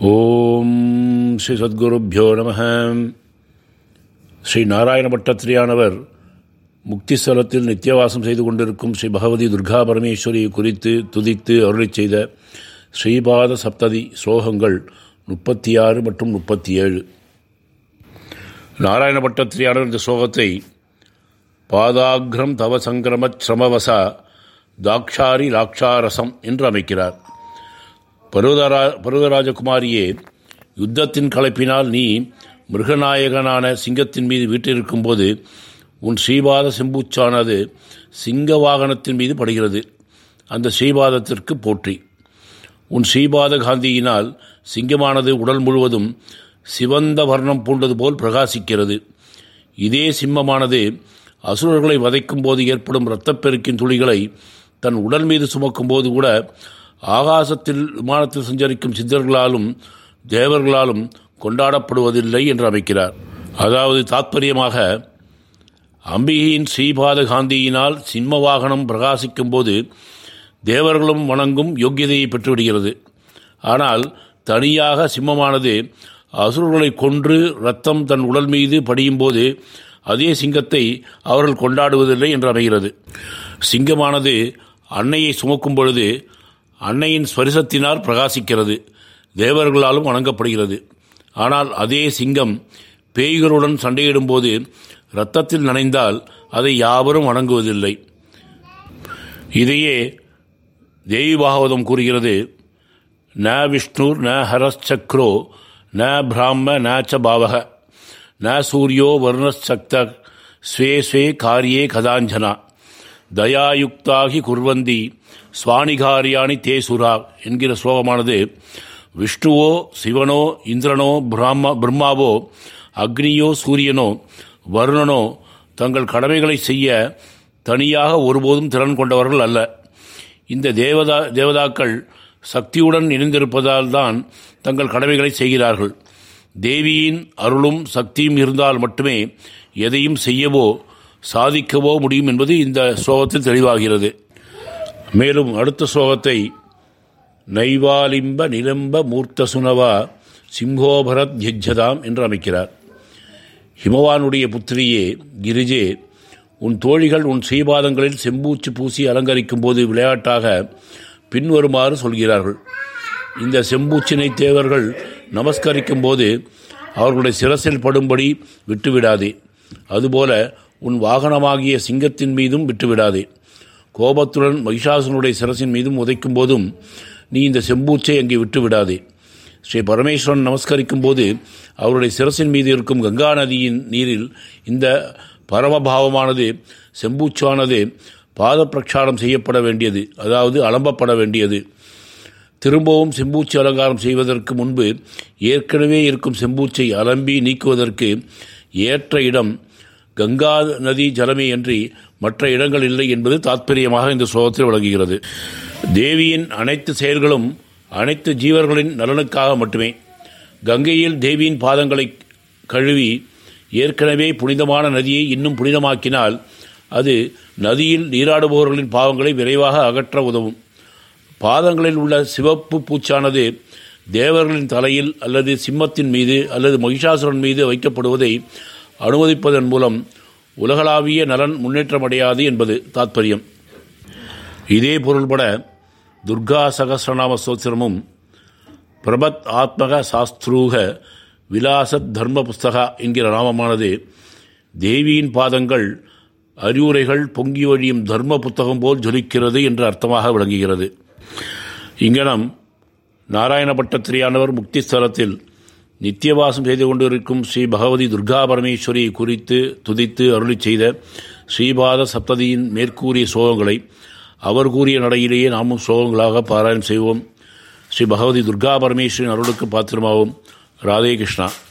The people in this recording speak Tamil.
ஓம் ஸ்ரீ சத்குருப்பியோ நம ஸ்ரீ நாராயண பட்டத்திரியானவர் முக்திஸ்தலத்தில் நித்தியவாசம் செய்து கொண்டிருக்கும் ஸ்ரீ பகவதி துர்கா பரமேஸ்வரியை குறித்து துதித்து அருளிச் செய்த ஸ்ரீபாத சப்ததி ஸ்லோகங்கள் முப்பத்தி ஆறு மற்றும் முப்பத்தி ஏழு நாராயண பட்டத்திரியானவர் இந்த ஸ்லோகத்தை பாதாகிரம் தவ சங்கிரம சிரமவசா தாக்ஷாரி லாக்ஷாரசம் என்று அமைக்கிறார் பருவதரா பருவராஜகுமாரியே யுத்தத்தின் களைப்பினால் நீ மிருகநாயகனான சிங்கத்தின் மீது வீட்டிருக்கும்போது உன் ஸ்ரீபாத செம்பூச்சானது சிங்க வாகனத்தின் மீது படுகிறது அந்த ஸ்ரீபாதத்திற்கு போற்றி உன் ஸ்ரீபாத காந்தியினால் சிங்கமானது உடல் முழுவதும் சிவந்த வர்ணம் பூண்டது போல் பிரகாசிக்கிறது இதே சிம்மமானது அசுரர்களை வதைக்கும் போது ஏற்படும் இரத்தப்பெருக்கின் துளிகளை தன் உடல் மீது சுமக்கும் போது கூட ஆகாசத்தில் விமானத்தில் சஞ்சரிக்கும் சித்தர்களாலும் தேவர்களாலும் கொண்டாடப்படுவதில்லை என்று அமைக்கிறார் அதாவது தாத்பரியமாக அம்பிகையின் ஸ்ரீபாத காந்தியினால் சிம்ம வாகனம் பிரகாசிக்கும் போது தேவர்களும் வணங்கும் யோக்கியதையை பெற்றுவிடுகிறது ஆனால் தனியாக சிம்மமானது அசுரர்களை கொன்று ரத்தம் தன் உடல் மீது படியும் போது அதே சிங்கத்தை அவர்கள் கொண்டாடுவதில்லை என்று அமைகிறது சிங்கமானது அன்னையை சுமக்கும் பொழுது அன்னையின் ஸ்பரிசத்தினால் பிரகாசிக்கிறது தேவர்களாலும் வணங்கப்படுகிறது ஆனால் அதே சிங்கம் பேய்களுடன் சண்டையிடும்போது இரத்தத்தில் நனைந்தால் அதை யாவரும் வணங்குவதில்லை இதையே தேவி பாகவதம் கூறுகிறது ந விஷ்ணுர் ந ஹரச்சக்ரோ ந பிராம ந ச பாவக ந சூரியோ வர்ணசக்த ஸ்வே ஸ்வே காரியே கதாஞ்சனா தயாயுக்தாகி குர்வந்தி சுவானிகாரியாணி தே சுரா என்கிற ஸ்லோகமானது விஷ்ணுவோ சிவனோ இந்திரனோ பிராம பிரம்மாவோ அக்னியோ சூரியனோ வருணனோ தங்கள் கடமைகளை செய்ய தனியாக ஒருபோதும் திறன் கொண்டவர்கள் அல்ல இந்த தேவதா தேவதாக்கள் சக்தியுடன் இணைந்திருப்பதால் தான் தங்கள் கடமைகளை செய்கிறார்கள் தேவியின் அருளும் சக்தியும் இருந்தால் மட்டுமே எதையும் செய்யவோ சாதிக்கவோ முடியும் என்பது இந்த ஸ்லோகத்தில் தெளிவாகிறது மேலும் அடுத்த ஸ்லோகத்தை நைவாலிம்ப நிலம்ப மூர்த்த சுனவா சிம்ஹோபரத் யஜ்ஜதாம் என்று அமைக்கிறார் ஹிமவானுடைய புத்திரியே கிரிஜே உன் தோழிகள் உன் ஸ்ரீபாதங்களில் செம்பூச்சு பூசி அலங்கரிக்கும் போது விளையாட்டாக பின்வருமாறு சொல்கிறார்கள் இந்த செம்பூச்சினை தேவர்கள் நமஸ்கரிக்கும் போது அவர்களுடைய சிரசில் படும்படி விட்டுவிடாதே அதுபோல உன் வாகனமாகிய சிங்கத்தின் மீதும் விட்டுவிடாதே கோபத்துடன் மகிஷாசனுடைய சிரசின் மீதும் உதைக்கும் போதும் நீ இந்த செம்பூச்சை அங்கே விட்டுவிடாதே ஸ்ரீ பரமேஸ்வரன் நமஸ்கரிக்கும் போது அவருடைய சிரசின் மீது இருக்கும் கங்கா நதியின் நீரில் இந்த பரமபாவமானது செம்பூச்சானது பாத பிரக்ஷாலம் செய்யப்பட வேண்டியது அதாவது அலம்பப்பட வேண்டியது திரும்பவும் செம்பூச்சி அலங்காரம் செய்வதற்கு முன்பு ஏற்கனவே இருக்கும் செம்பூச்சை அலம்பி நீக்குவதற்கு ஏற்ற இடம் கங்கா நதி ஜலமே அன்றி மற்ற இடங்கள் இல்லை என்பது தாத்பரியமாக இந்த ஸ்லோகத்தில் விளங்குகிறது தேவியின் அனைத்து செயல்களும் அனைத்து ஜீவர்களின் நலனுக்காக மட்டுமே கங்கையில் தேவியின் பாதங்களை கழுவி ஏற்கனவே புனிதமான நதியை இன்னும் புனிதமாக்கினால் அது நதியில் நீராடுபவர்களின் பாவங்களை விரைவாக அகற்ற உதவும் பாதங்களில் உள்ள சிவப்பு பூச்சானது தேவர்களின் தலையில் அல்லது சிம்மத்தின் மீது அல்லது மகிஷாசுரன் மீது வைக்கப்படுவதை அனுமதிப்பதன் மூலம் உலகளாவிய நலன் முன்னேற்றமடையாது என்பது தாத்பரியம் இதே பொருள்பட துர்கா சகசிரநாம ஸ்தோத்திரமும் பிரபத் ஆத்மக சாஸ்திரூக விலாசத் தர்ம புஸ்தகா என்கிற நாமமானது தேவியின் பாதங்கள் அறிவுரைகள் பொங்கி வழியும் தர்ம புத்தகம் போல் ஜொலிக்கிறது என்று அர்த்தமாக விளங்குகிறது இங்கனம் நாராயண பட்டத்திரியானவர் முக்தி ஸ்தலத்தில் நித்தியவாசம் செய்து கொண்டிருக்கும் ஸ்ரீ பகவதி துர்கா பரமேஸ்வரியை குறித்து துதித்து அருளி செய்த ஸ்ரீபாத சப்ததியின் மேற்கூறிய சோகங்களை அவர் கூறிய நடையிலேயே நாமும் சோகங்களாக பாராயணம் செய்வோம் ஸ்ரீ பகவதி துர்கா பரமேஸ்வரின் அருளுக்கு பாத்திரமாகும் ராதே கிருஷ்ணா